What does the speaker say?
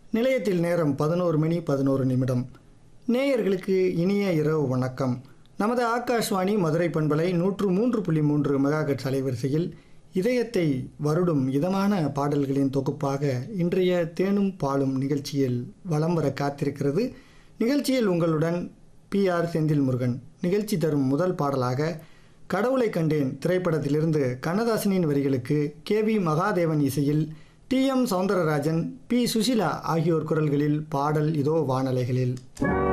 நிலையத்தில் நேரம் பதினோரு மணி பதினோரு நிமிடம் நேயர்களுக்கு இனிய இரவு வணக்கம் நமது ஆகாஷ்வாணி மதுரை பண்பலை நூற்று மூன்று புள்ளி மூன்று மெகாகட்ஸ் அலைவரிசையில் இதயத்தை வருடும் இதமான பாடல்களின் தொகுப்பாக இன்றைய தேனும் பாலும் நிகழ்ச்சியில் வலம் வர காத்திருக்கிறது நிகழ்ச்சியில் உங்களுடன் பி ஆர் செந்தில் முருகன் நிகழ்ச்சி தரும் முதல் பாடலாக கடவுளை கண்டேன் திரைப்படத்திலிருந்து கண்ணதாசனின் வரிகளுக்கு கே வி மகாதேவன் இசையில் T M Soundararajan P Susila ஆகியோர் குரல்களில் பாடல் இதோ வானலைகளில்